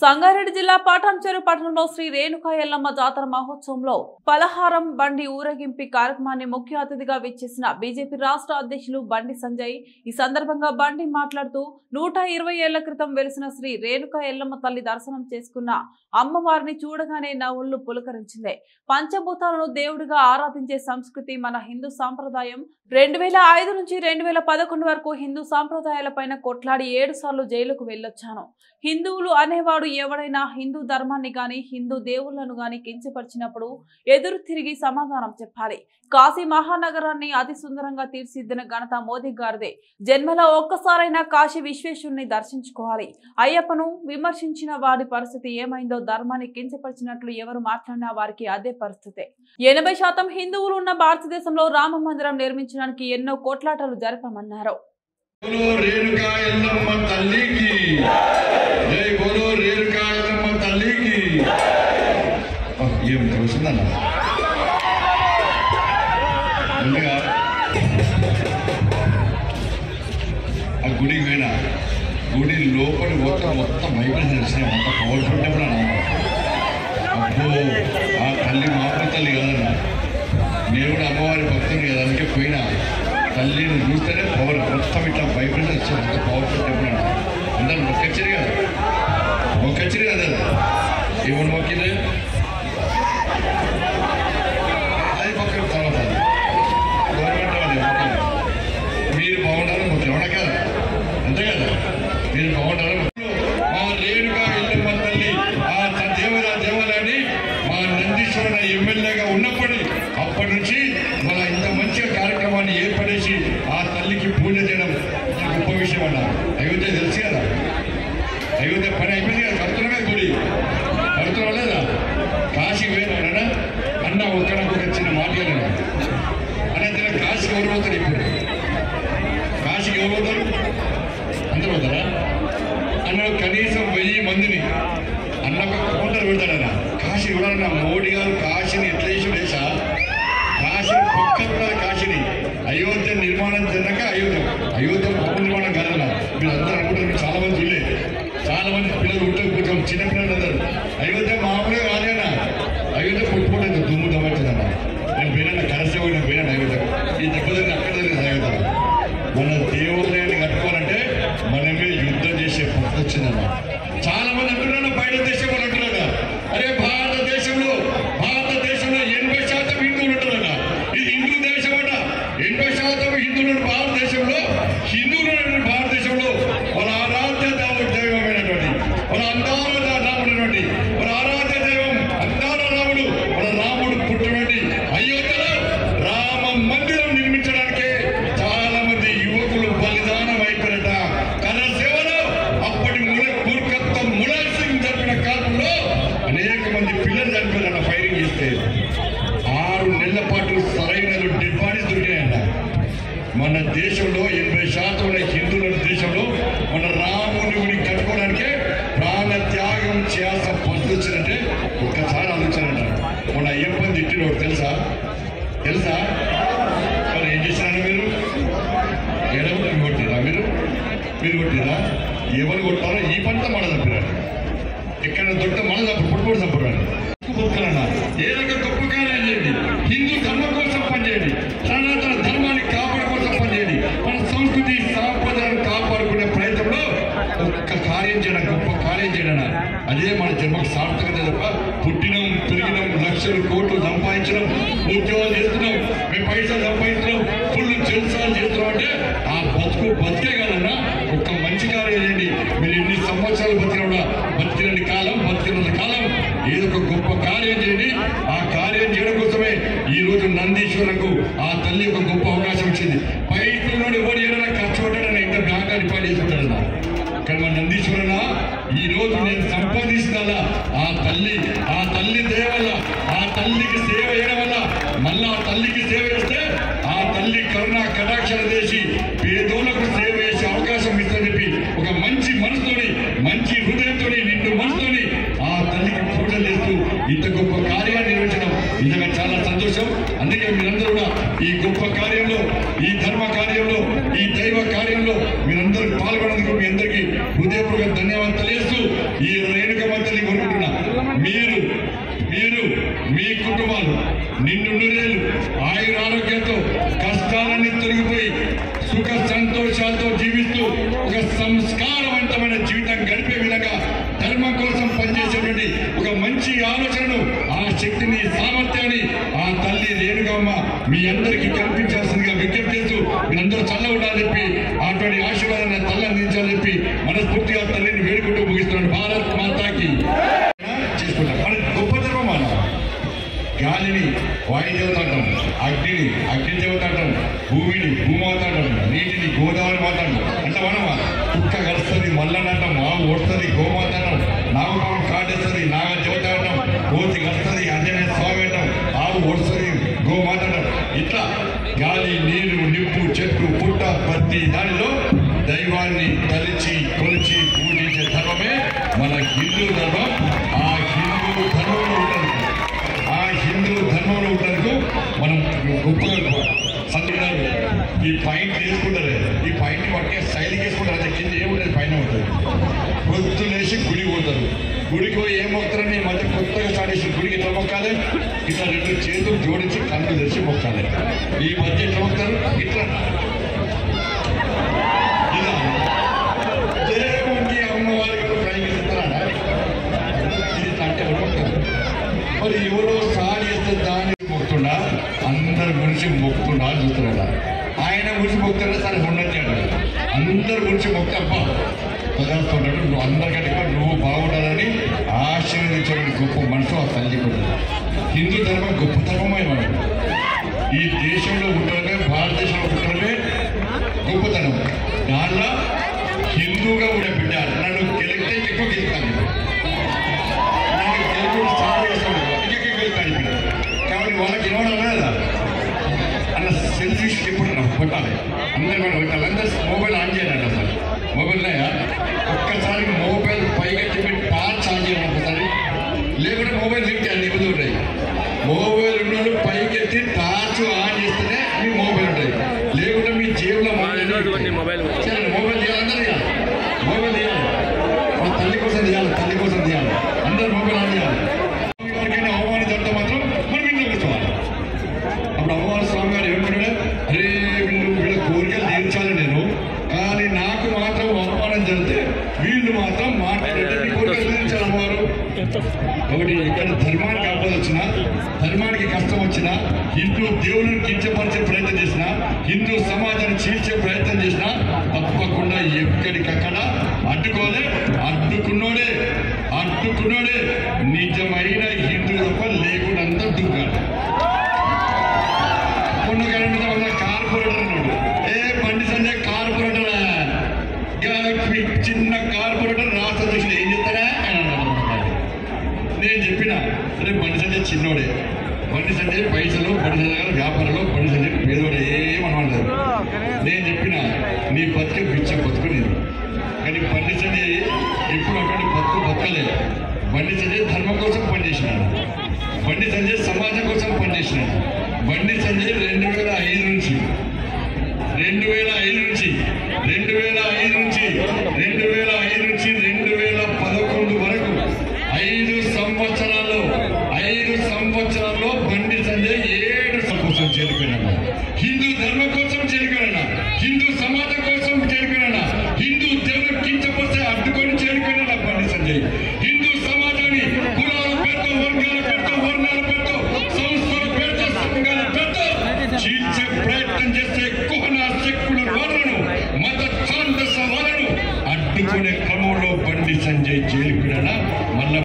సంగారెడ్డి జిల్లా పాటంచెరు పట్టణంలో శ్రీ రేణుకా ఎల్లమ్మ జాతర మహోత్సవంలో పలహారం బండి ఊరేగింపు కార్యక్రమాన్ని ముఖ్య అతిథిగా విచ్చేసిన బీజేపీ రాష్ట్ర అధ్యక్షులు బండి సంజయ్ ఈ సందర్భంగా బండి మాట్లాడుతూ నూట ఇరవై ఏళ్ల క్రితం వెలిసిన శ్రీ రేణుకా ఎల్లమ్మ తల్లి దర్శనం చేసుకున్న అమ్మవారిని చూడగానే నా ఒళ్ళు పులకరించింది పంచభూతాలను దేవుడిగా ఆరాధించే సంస్కృతి మన హిందూ సాంప్రదాయం రెండు వేల ఐదు నుంచి రెండు వేల పదకొండు వరకు హిందూ సాంప్రదాయాలపైన కొట్లాడి ఏడు సార్లు జైలుకు వెళ్ళొచ్చాను హిందువులు అనేవాడు ఎవడైనా హిందూ ధర్మాన్ని గాని హిందూ దేవుళ్లను గాని కించపరిచినప్పుడు ఎదురు తిరిగి సమాధానం చెప్పాలి కాశీ మహానగరాన్ని అతి సుందరంగా తీర్చిదిద్దిన ఘనత మోదీ గారిదే జన్మలో ఒక్కసారైనా కాశీ విశ్వేశ్వరుని దర్శించుకోవాలి అయ్యప్పను విమర్శించిన వారి పరిస్థితి ఏమైందో ధర్మాన్ని కించపరిచినట్లు ఎవరు మాట్లాడినా వారికి అదే పరిస్థితే ఎనభై శాతం హిందువులు ఉన్న భారతదేశంలో రామ మందిరం నిర్మించడానికి ఎన్నో కోట్లాటలు జరపమన్నారు బోలో రేణుకా ఎల్లమ్మ తల్లికి జై బోలో రేణుకా ఎల్లమ్మ తల్లికి ఆ, ఏం వస్తుందన్న ముందుగా ఆ గుడికి పోయినా గుడి లోపల మొత్తం మొత్తం వైబ్రేషన్ వచ్చినాయి మొత్తం పవర్ఫుల్ టెంపుల్ అన్న అబ్బో ఆ తల్లి మాతృ తల్లి కదన్నా నేను కూడా అమ్మవారి భక్తుని కదా అందుకే పోయినా తల్లిని చూస్తేనే పవర్ మొత్తం ఇట్లా వైబ్రేషన్ వచ్చే అంత పవర్ఫుల్ టెంపుల్ అంట అందరూ మొక్కచ్చిరి కదా మొక్కచ్చిరి కదా ఏమని మొక్కింది అది పక్కన తర్వాత అది. గవర్నమెంట్ వాళ్ళు మొక్కింది మీరు బాగుండాలని మొక్కి ఎవడ కదా అంతే కదా మీరు బాగుండాలని మా రేణుగా ఎల్లమ్మ తల్లి ఆ దేవర దేవాలయాన్ని మా నందీశ్వర ఎమ్మెల్యేగా ఉన్నప్పటి అప్పటి నుంచి మన ఇంత మంచిగా కార్యక్రమాన్ని ఏర్పడేసి ఆ తల్లికి పూజ చేయడం ఇది గొప్ప విషయం అన్న అయోధ్య తెలుసు కదా అయోధ్య పని అయిపోయింది కదా కడుతున్నామే గుడి కడుతున్నా లేదా కాశీ పోయినా అన్న ఒక్క నాకు ఒక చిన్న మాట చెప్పాను. అన్న తిన కాశీకి ఎవరు పోతారు ఇప్పుడు కాశీకి ఎవరు పోతారు అందరూ పోతారా అన్నాడు కనీసం వెయ్యి మందిని అన్న ఒక కౌంటర్ పెడతాడన్న కాశీ కూడా అన్న మోడీ గారు కాశీని ఎట్లా చేసి వేసా కాశీ పక్కన కూడా కాశీని అయోధ్య నిర్మాణం జరిగాక అయోధ్య అయోధ్య భవన నిర్మాణం కాదన్న మీరు అందరూ అనుకుంటారు మీరు చాలా మంది చూడలే చాలా మంది పిల్లలు ఉంటారు కొంచెం చిన్న పిల్లలు అందరు అయోధ్య మామూలుగా కాదేనా అయోధ్య పుట్టుకుంటే దుమ్ము దమ్మవుతుందన్న నేను పోయినా కరసే పోయినా పోయినా అయోధ్య ఈ దెబ్బతిని అక్కడ జరిగింది అయోధ్య మన దేవాలయాన్ని కట్టుకోవాలంటే మనమే యుద్ధం చేసే పద్ధతి వచ్చిందన్న చాలా మంది అంటున్నారు బయట దేశం వాళ్ళు అంటున్నారు అరే భారతదేశంలో భారతదేశంలో ఎనభై శాతం హిందువులు ఉంటున్నారట ఇది హిందూ దేశం అట ఎనభై శాతం హిందువులు ఉన్న భారతదేశంలో హిందువులు ఉన్న భారతదేశంలో వాళ్ళ ఆరాధ్య దేవ- దైవమైనటువంటి వాళ్ళ అందాల రాముడైనటువంటి వాళ్ళ ఆరాధ్య దైవం అందాల రాముడు వాళ్ళ రాముడు పుట్టినటువంటి అయోధ్యలో రామ మందిరం నిర్మించడానికే చాలా మంది యువకులు బలిదానం అయిపోయారట తన సేవలో అప్పటి ముల మూర్ఖత్వం ములాల్ సింగ్ జరిపిన కాలంలో అనేక మంది పిల్లలు చనిపోయారన్న ఫైరింగ్ చేస్తే ఆరు నెలల పాటు సరైన డెడ్ బాడీస్ దొరికినాయంట మన దేశంలో ఎనభై శాతం ఉన్న హిందువుల దేశంలో మన రాముని గుడి కట్టుకోవడానికే ప్రాణ త్యాగం చేయాల్సిన పరిస్థితి వచ్చిందంటే ఒక్కసారి ఆలోచనంట మన అయ్యప్పని తిట్టినోడు తెలుసా తెలుసా మరి ఏం చేశారు మీరు ఎడమ కొట్టిరా మీరు మీరు కొట్టిరా ఎవరు కొట్టారో ఈ పంట మన తప్పిరారు ఎక్కడ దొడ్డ మన తప్పు పుట్టుకోడు తప్పురారు బతుకులన్నా ఏ రకం గొప్ప కార్యం చేయండి హిందూ ధర్మం కోసం పనిచేయండి సనాతన ధర్మాన్ని కాపాడు కోసం పనిచేయండి మన సంస్కృతి సాంప్రదాయాన్ని కాపాడుకునే ప్రయత్నంలో ఒక్క కార్యం చేయడం గొప్ప కార్యం చేయడం అదే మన జన్మకు సార్థకత తప్ప పుట్టినం పెరిగినాం లక్షలు కోట్లు సంపాదించడం ఉద్యోగాలు చేస్తున్నాం మేము పైసలు సంపాదిస్తున్నాం ఫుల్ జల్సాలు చేస్తున్నాం అంటే ఆ బతుకు బతికే కాదన్నా ఒక్క మంచి కార్యం చేయండి మీరు ఎన్ని సంవత్సరాలు బతికినా బతికినంత కాలం బతికినంత కాలం ఏదో ఒక గొప్ప కార్యం చేయండి ఆ కార్యం చేయడం కోసమే ఈ రోజు నందీశ్వరకు ఆ తల్లి ఒక గొప్ప అవకాశం ఇచ్చింది పైపులోని ఓడి ఏదైనా ఖర్చు పెట్టాడని ఇంత బ్యాంక్ డిపాజిట్ చేసుకుంటాడు కానీ మన నందీశ్వరన ఈ రోజు నేను సంపాదించిన ఆ తల్లి ఆ తల్లి దయ వల్ల ఆ తల్లికి సేవ చేయడం వల్ల మళ్ళా ఆ తల్లికి సేవ చేస్తే ఆ తల్లి కరుణ కటాక్షలు చేసి పేదోళ్లకు సేవ చేసే అవకాశం ఇస్తుందని చెప్పి ఒక మంచి మనసుతోని మంచి హృదయంతో నిండు మనసుతోని ఆ తల్లికి పూజలు చేస్తూ ఇంత గొప్ప కార్యాన్ని నిర్వహించడం నిజంగా చాలా సంతోషం అందుకే మీరందరూ కూడా ఈ గొప్ప కార్యంలో ఈ ధర్మ కార్యంలో ఈ దైవ కార్యంలో మీరందరూ పాల్గొన్నందుకు మీ అందరికీ హృదయపూర్వక ధన్యవాదాలు తెలియజేస్తూ ఈ రేణుకమ్మ నిన్ను నూరేళ్ళు ఆయుర ఆరోగ్యంతో కష్టాలన్నీ తొలగిపోయి సుఖ సంతోషాలతో జీవిస్తూ ఒక సంస్కారవంతమైన జీవితం గడిపే విధంగా ధర్మం కోసం పనిచేసేటువంటి ఒక మంచి ఆలోచనను ఆ శక్తిని సామర్థ్యాన్ని ఆ తల్లి రేణుగమ్మ మీ అందరికీ కల్పించాల్సిందిగా విజ్ఞప్తి చేస్తూ మీరందరూ చల్ల ఉండాలని చెప్పి అటువంటి ఆశీర్వాదాన్ని తల్లి అందించాలని చెప్పి మనస్ఫూర్తిగా తల్లిని వేడుకుంటూ ముగిస్తున్నాను భారత్ మాతాకి చేసుకుంటాం మన గొప్ప ధర్మం మన గాలిని వాయుదేవత అంటాం అగ్నిని అగ్ని దేవత అంటాం భూమిని భూమాత అంటాం నీటిని గోదావరి మాత అంటాం అంటే మనమా కుక్క కలుస్తుంది మల్లన్న అంటాం ఆవు ఓడుతుంది గోమాత అంటాం నాగపాము కాటేస్తుంది నాగ దేవత అంటాం కోతి కలుస్తుంది అంజనేయ స్వామి అంటాం ఆవు ఓడుస్తుంది గోమాత అంటాం ఇట్లా గాలి నీరు నిప్పు చెట్టు పుట్ట ప్రతి దానిలో దైవాన్ని తలిచి కొలిచి పూజించే ధర్మమే మన హిందూ ధర్మం ఆ హిందూ ధర్మంలో ఉంటుంది ఆ హిందూ ధర్మంలో ఉన్నందుకు మనం గొప్పగా సంతున్నారు ఈ పాయింట్ తీసుకుంటారు ఈ పాయింట్ పట్టే శైలికి వేసుకుంటారు అది కింద ఏముంటుంది పైన ఉంటుంది పొద్దులేసి గుడి పోతారు గుడికి పోయి ఏం మొక్కుతారని ఈ మధ్య కొత్తగా స్టార్ట్ చేసిన గుడికి ఎట్లా మొక్కాలి ఇట్లా రెండు చేతులు జోడించి కళ్ళు తెరిచి మొక్కాలి ఈ మధ్య ఎట్లా మొక్కుతారు ఇట్లా ఇలా దేవునికి అమ్మవారికి ప్రయోగిస్తారా ఇది అంటే ఎవరు మొక్కుతారు మరి ఎవరో సారి చేస్తే దాని మొక్కుతుండా అందరి గురించి మొక్కుతుండా అని చూస్తున్నాడా ఆయన గురించి మొక్కుతాడా సరే ఉండొచ్చు అంటాడు అందరి గురించి మొక్కు అబ్బా పదార్థున్నాడు నువ్వు అందరికంటే కూడా నువ్వు బాగుండాలని ఆశీర్వదించే గొప్ప మనసు ఆ తల్లి కూడా హిందూ ధర్మం గొప్ప ధర్మమే మనం ఈ దేశంలో ఉండడమే భారతదేశంలో ఉండడమే గొప్పతనం దాంట్లో హిందూగా ఉండే బిడ్డ నన్ను గెలిస్తే ఎక్కువ గెలుస్తాను నాకు తెలుగు చాలా ఇష్టం ఇంకెక్కడ వెళ్తాను ఇప్పుడు కాబట్టి వాళ్ళకి ఇవ్వడం లేదా అన్న సెల్ఫిష్ ఎప్పుడు కొట్టాలి అందరు మనం పెట్టాలి అందరు మొబైల్ ఆన్ చేయాలంట అసలు మొబైల్ ఉన్నాయా ఒక్కసారి మొబైల్ పైగా చెప్పి టార్చ్ ఆన్ చేయాలి ఒకసారి లేకుంటే మొబైల్ లింక్ అన్ని ఇబ్బంది ఉంటాయి మొబైల్ ఉన్నోళ్ళు పైకి ఎత్తి టార్చ్ ఆన్ చేస్తేనే మీ మొబైల్ ఉంటాయి లేకుంటే మీ జేబులో మొబైల్ మొబైల్ సరే, మొబైల్ తీయాలి అందరూ తీయాలి మొబైల్ తీయాలి మన తల్లి కోసం తీయాలి తల్లి కోసం తీయాలి అందరూ మొబైల్ ఆన్ చేయాలి ఎవరికైనా అవమానం జరిగితే మాత్రం మనం ఇంట్లో కూర్చోవాలి అప్పుడు అమ్మవారి స్వామి గారు ఏమంటాడు అరే వీళ్ళు వీళ్ళ కోరికలు తీర్చాలి నేను కానీ నాకు మాత్రం అవమానం జరిగితే వీళ్ళు మాత్రం మాట్లాడితే నీ కోరికలు తీర్చాలి అమ్మవారు ఒకటి ఇక్కడ ధర్మానికి ఆపద వచ్చినా ధర్మానికి కష్టం వచ్చినా హిందూ దేవులను కించపరిచే ప్రయత్నం చేసినా హిందూ సమాజాన్ని చీల్చే ప్రయత్నం చేసినా తప్పకుండా ఎక్కడికక్కడ అడ్డుకోలే అడ్డుకున్నోడే అడ్డుకున్నోడే నిజమైన హిందూ తప్ప లేకుండా అంతా దుగ్గాడు కొన్ని గంటల కార్పొరేటర్ ఉన్నాడు ఏ బండి సంజయ్ కార్పొరేటర్ చిన్న కార్పొరేటర్ రాష్ట్ర అధ్యక్షుడు ఏం చెప్తారా అని అన్నాడు నేను చెప్పిన సరే బండి సంజయ్ చిన్నోడే బండి సంజయ్ పైసలు బండి సంజయ్ గారు వ్యాపారంలో బండి సంజయ్ పేదోడే ఏమనమాట నేను చెప్పిన నీ బతుకు పిచ్చ బతుకు నేను కానీ బండి సంజయ్ ఎప్పుడు అటువంటి బతుకు బతకలేదు బండి సంజయ్ ధర్మం కోసం పనిచేసినాడు బండి సంజయ్ సమాజం కోసం పనిచేసినాడు బండి సంజయ్ రెండు వేల ఐదు నుంచి రెండు వేల ఐదు నుంచి రెండు వేల ఐదు నుంచి రెండు వేల ఐదు నుంచి రెండు వేల పదకొండు వరకు ఐదు సంవత్సరాల్లో ఐదు సంవత్సరాల్లో బండి సంజయ్ ఏడు కోసం చేరుకున్నాడు హిందూ ధర్మం కోసం చేరుకున్నాడు హిందూ సమాజం కోసం చేరుకున్నాడు హిందూ దేవుడు కించపరిస్తే అడ్డుకొని చేరుకున్నాడు బండి సంజయ్ హిందూ సమాజాన్ని కులాల పేరుతో వర్గాల పేరుతో వర్ణాల పేరుతో సంస్థల పేరుతో సంఘాల పేరుతో చీల్చే ప్రయత్నం చేసే కుహన శక్తుల వాళ్ళను మత ఛాందస వాళ్ళను అడ్డుకునే క్రమంలో బండి సంజయ్ చేరుకున్నాడా మళ్ళా